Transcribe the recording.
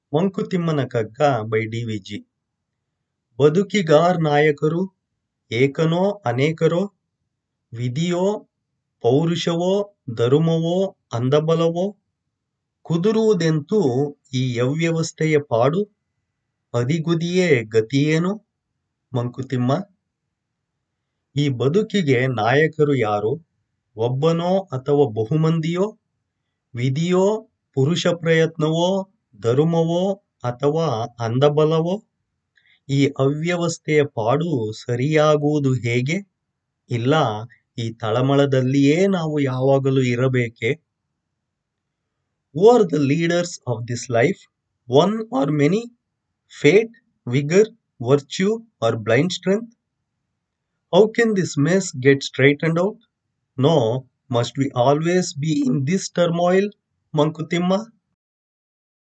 ಮಂಕುತಿಮ್ಮನ Kagga by D V G ಬದುಕಿಗಾರ್ ನಾಯಕರು ಏಕನೋ ಅನೇಕರೋ ವಿಧಿಯೋ ಪೌರುಷವೋ ಧರುಮವೋ ಅಂದಬಲವೋ ಕುದುರುವುದೆಂತೂ ಈ ಅವ್ಯವಸ್ಥೆಯ ಪಾಡು ಅದಿಗುದಿಯೇ ಗತಿಯೇನು ಮಂಕುತಿಮ್ಮ ಈ ಬದುಕಿಗೆ ನಾಯಕರು ಯಾರು ಒಬ್ಬನೋ ಅಥವಾ ಬಹುಮಂದಿಯೋ ವಿಧಿಯೋ ಪುರುಷ ಪ್ರಯತ್ನವೋ ಧರುಮವೋ ಅಥವಾ ಅಂದಬಲವೋ ಈ ಅವ್ಯವಸ್ಥೆಯ ಪಾಡು ಸರಿಯಾಗುವುದು ಹೇಗೆ ಇಲ್ಲ ಈ ತಳಮಳದಲ್ಲಿಯೇ ನಾವು ಯಾವಾಗಲೂ ಇರಬೇಕೆ or the leaders of this life one or many fate vigour virtue or blind strength how can this mess get straightened out no must we always be in this turmoil Mankutimma